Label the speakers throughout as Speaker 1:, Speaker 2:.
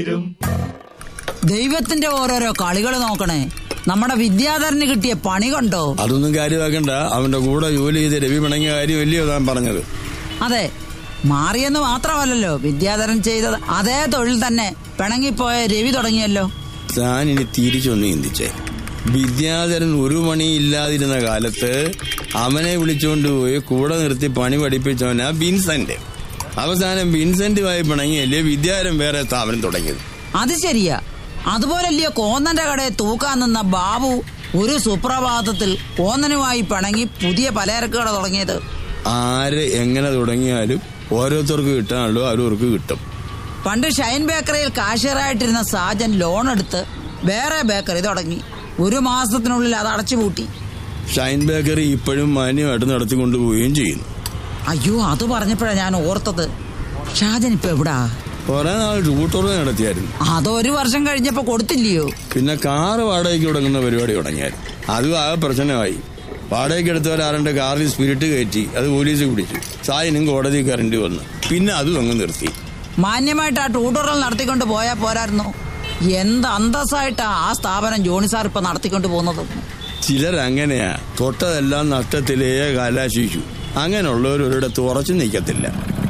Speaker 1: ദൈവത്തിന്റെ ഓരോരോ കളികൾ നോക്കണേ നമ്മുടെ വിദ്യാധരന് കിട്ടിയ പണി കണ്ടോ
Speaker 2: അതൊന്നും കാര്യമാക്കണ്ട അവന്റെ കൂടെ ജോലി ചെയ്ത് രവി പിണങ്ങിയ കാര്യമല്ലയോ താൻ പറഞ്ഞത്
Speaker 1: അതെ മാറിയെന്ന് മാത്രമല്ലല്ലോ വിദ്യാധരൻ ചെയ്തത് അതേ തൊഴിൽ തന്നെ പിണങ്ങിപ്പോയ രവി തുടങ്ങിയല്ലോ
Speaker 2: താൻ ഇനി തിരിച്ചൊന്ന് ചിന്തിച്ചേ വിദ്യാധരൻ ഒരു മണി ഇല്ലാതിരുന്ന കാലത്ത് അവനെ വിളിച്ചുകൊണ്ട് പോയി കൂടെ നിർത്തി പണി പഠിപ്പിച്ചവനാ വിൻസെന്റ് അവസാനം വിൻസെന്റുമായി പിണങ്ങിയല്ലേ വിദ്യാധരൻ വേറെ സ്ഥാപനം തുടങ്ങിയത്
Speaker 1: അത് ശരിയാ അതുപോലല്ലയോ കോന്നന്റെ കടയെ തൂക്കാൻ നിന്ന ബാബു ഒരു സുപ്രഭാതത്തിൽ കോന്നനുമായി പിണങ്ങി പുതിയ പലചരക്ക് കട തുടങ്ങിയത്
Speaker 2: ആര് എങ്ങനെ തുടങ്ങിയാലും ഓരോരുത്തർക്ക് കിട്ടാനുള്ളൂ അവരവർക്ക് കിട്ടും
Speaker 1: പണ്ട് ഷൈൻ ബേക്കറിയിൽ കാഷ്യറായിട്ടിരുന്ന സാജൻ ലോൺ എടുത്ത് വേറെ ബേക്കറി തുടങ്ങി ഒരു മാസത്തിനുള്ളിൽ അത് അടച്ചുപൂട്ടി
Speaker 2: ഷൈൻ ബേക്കറി ഇപ്പോഴും മാന്യമായിട്ട് നടത്തിക്കൊണ്ടുപോവുകയും ചെയ്യുന്നു
Speaker 1: അയ്യോ അത് പറഞ്ഞപ്പോഴാ ഞാൻ ഓർത്തത് ഷാജൻ ഇപ്പൊ എവിടാ
Speaker 2: കുറെ നാൾ ടൂട്ടോറ് നടത്തിയായിരുന്നു
Speaker 1: അതൊരു വർഷം കഴിഞ്ഞപ്പോ കൊടുത്തില്ലയോ
Speaker 2: പിന്നെ കാറ് വാടകയ്ക്ക് തുടങ്ങുന്ന പരിപാടി തുടങ്ങിയായിരുന്നു അതും ആ പ്രശ്നമായി വാടകയ്ക്ക് എടുത്തവരാരണ്ട് കാറിൽ സ്പിരിറ്റ് കയറ്റി അത് പോലീസ് പിടിച്ചു സായിനും കോടതി കയറേണ്ടി വന്നു പിന്നെ അതും അങ്ങ് നിർത്തി
Speaker 1: മാന്യമായിട്ട് ആ ട്യൂട്ടോറിയൽ നടത്തിക്കൊണ്ട് പോയാ പോരായിരുന്നു എന്ത് അന്തസ്സായിട്ടാ ആ സ്ഥാപനം ജോണി സാർ ഇപ്പൊ നടത്തിക്കൊണ്ട് പോകുന്നത്
Speaker 2: ചിലരങ്ങനെയാ തൊട്ടതെല്ലാം നഷ്ടത്തിലേ കലാശിച്ചു അങ്ങനെയുള്ളവർ ഒരിടത്ത് ഉറച്ചു നിൽക്കത്തില്ല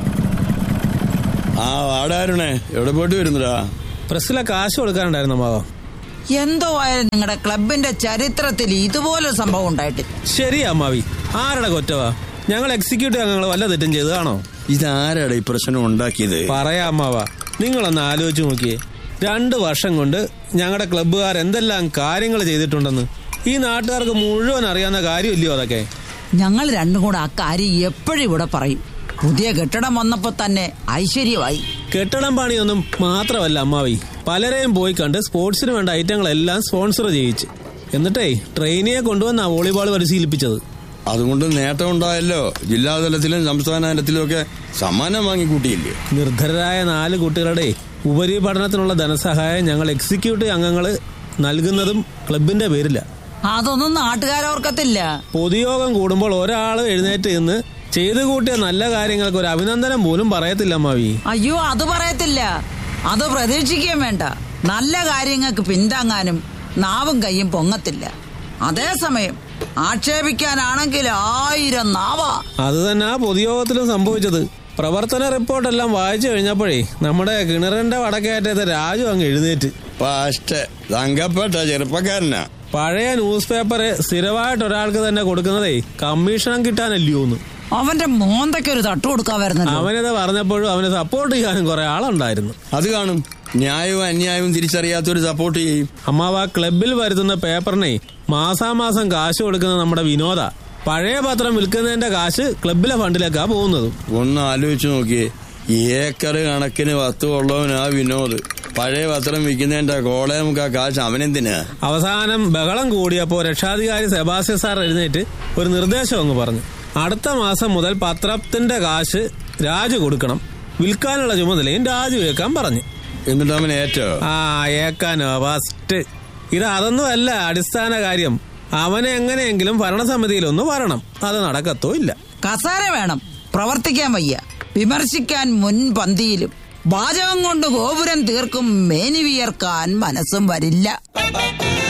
Speaker 2: ആ വാടാരുണേ എവിടെ പോയിട്ട് വരുന്നടാ
Speaker 3: പ്രസ്സിലെ കാശ് കൊടുക്കാനുണ്ടായിരുന്നു മാവ
Speaker 1: എന്തോ ആയാലും നിങ്ങളുടെ ക്ലബിന്റെ ചരിത്രത്തിൽ ഇതുപോലെ സംഭവം ഉണ്ടായിട്ടില്ല
Speaker 3: ശരിയാ അമ്മാവി ആരുടെ കൊറ്റവാ ഞങ്ങൾ എക്സിക്യൂട്ടീവ് അംഗങ്ങൾ വല്ല തെറ്റും ചെയ്തതാണോ
Speaker 2: ഇതാരാടാ ഈ പ്രശ്നം ഉണ്ടാക്കിയത്
Speaker 3: പറയാ അമ്മാവ നിങ്ങളൊന്ന് ആലോചിച്ച് നോക്കിയേ രണ്ട് വർഷം കൊണ്ട് ഞങ്ങളുടെ ക്ലബ്ബുകാർ എന്തെല്ലാം കാര്യങ്ങൾ ചെയ്തിട്ടുണ്ടെന്ന് ഈ നാട്ടുകാർക്ക് മുഴുവൻ അറിയാവുന്ന കാര്യമില്ലയോ അതൊക്കെ
Speaker 1: ഞങ്ങൾ രണ്ടും കൂടെ ആ കാര്യം എപ്പോഴും ഇവിടെ പറയും പുതിയ കെട്ടിടം വന്നപ്പോ തന്നെ ഐശ്വര്യമായി
Speaker 3: കെട്ടിടം പണിയൊന്നും മാത്രമല്ല അമ്മാവി പലരെയും പോയി കണ്ട് സ്പോർട്സിന് വേണ്ട ഐറ്റങ്ങളെല്ലാം സ്പോൺസർ ചെയ്യിച്ച് എന്നിട്ടേ ട്രെയിനിയെ കൊണ്ടുവന്നാ വോളിബോൾ പരിശീലിപ്പിച്ചത്
Speaker 2: അതുകൊണ്ട് നേട്ടം ഉണ്ടായല്ലോ ജില്ലാതലത്തിലും സംസ്ഥാന തലത്തിലും ഒക്കെ സമ്മാനം വാങ്ങിക്കൂട്ടിയില്ലേ
Speaker 3: നിർധരരായ നാല് കുട്ടികളുടെ ഉപരിപഠനത്തിനുള്ള ധനസഹായം ഞങ്ങൾ എക്സിക്യൂട്ടീവ് അംഗങ്ങൾ നൽകുന്നതും ക്ലബിന്റെ പേരില
Speaker 1: അതൊന്നും നാട്ടുകാരോർക്കത്തില്ല
Speaker 3: പൊതുയോഗം കൂടുമ്പോൾ ഒരാൾ എഴുന്നേറ്റ് നിന്ന് ചെയ്തു കൂട്ടിയ നല്ല കാര്യങ്ങൾക്ക് ഒരു അഭിനന്ദനം പോലും പറയത്തില്ല അമ്മാവി
Speaker 1: അയ്യോ അത് പറയത്തില്ല അത് പ്രതീക്ഷിക്കുകയും വേണ്ട നല്ല കാര്യങ്ങൾക്ക് പിന്താങ്ങാനും നാവും കയ്യും പൊങ്ങത്തില്ല അതേസമയം ആക്ഷേപിക്കാനാണെങ്കിൽ ആയിരം നാവാ
Speaker 3: അത് തന്നെ ആ പൊതുയോഗത്തിലും സംഭവിച്ചത് പ്രവർത്തന റിപ്പോർട്ടെല്ലാം വായിച്ചു കഴിഞ്ഞപ്പോഴേ നമ്മുടെ കിണറിന്റെ വടക്കേറ്റത്തെ രാജു അങ്ങ് എഴുന്നേറ്റ്
Speaker 2: പാസ്റ്റ് തങ്കപ്പെട്ട ചെറുപ്പക്കാരനാ
Speaker 3: പഴയ ന്യൂസ് പേപ്പർ സ്ഥിരമായിട്ട് ഒരാൾക്ക് തന്നെ കൊടുക്കുന്നതേ കമ്മീഷണം കിട്ടാനല്ലയോന്ന്
Speaker 1: അവന്റെ മോന്തയ്ക്കൊരു തട്ടു കൊടുക്കാമായിരുന്നല്ലോ
Speaker 3: അവനിത് പറഞ്ഞപ്പോഴും അവനെ സപ്പോർട്ട് ചെയ്യാനും കുറെ ആളുണ്ടായിരുന്നു
Speaker 2: അത് കാണും ന്യായവും അന്യായവും തിരിച്ചറിയാത്തൊരു സപ്പോർട്ട് ചെയ്യും
Speaker 3: അമ്മാവ ക്ലബിൽ വരുത്തുന്ന പേപ്പറിനെ മാസാമാസം കാശ് കൊടുക്കുന്ന നമ്മുടെ വിനോദ പഴയ പത്രം വിൽക്കുന്നതിന്റെ കാശ് ക്ലബിലെ ഫണ്ടിലേക്കാ പോകുന്നത്
Speaker 2: ഒന്ന് ആലോചിച്ച് നോക്കിയേ ഏക്കർ കണക്കിന് വസ്തു ഉള്ളവനാ വിനോദ് പഴയ പത്രം വിൽക്കുന്നതിന്റെ കോളെ നമുക്ക് ആ കാശ് അവനെന്തിനാ
Speaker 3: അവസാനം ബഹളം കൂടിയപ്പോ രക്ഷാധികാരി സെബാസ്റ്റ്യൻ സാർ എഴുന്നേറ്റ് ഒരു നിർദ്ദേശം അങ്ങ് പറഞ്ഞു അടുത്ത മാസം മുതൽ പത്രത്തിന്റെ കാശ് രാജു കൊടുക്കണം വിൽക്കാനുള്ള ചുമതലയും രാജു ഏക്കാൻ പറഞ്ഞു
Speaker 2: എന്നിട്ട് അവൻ ഏറ്റോ
Speaker 3: ആ ഏക്കാനോ ഫസ്റ്റ് ഇത് അതൊന്നുമല്ല അടിസ്ഥാന കാര്യം അവനെ എങ്ങനെയെങ്കിലും ഭരണസമിതിയിലൊന്ന് വരണം അത് നടക്കത്തോ ഇല്ല
Speaker 1: കസാര വേണം പ്രവർത്തിക്കാൻ വയ്യ വിമർശിക്കാൻ മുൻപന്തിയിലും വാചകം കൊണ്ട് ഗോപുരം തീർക്കും മേനി വിയർക്കാൻ മനസ്സും വരില്ല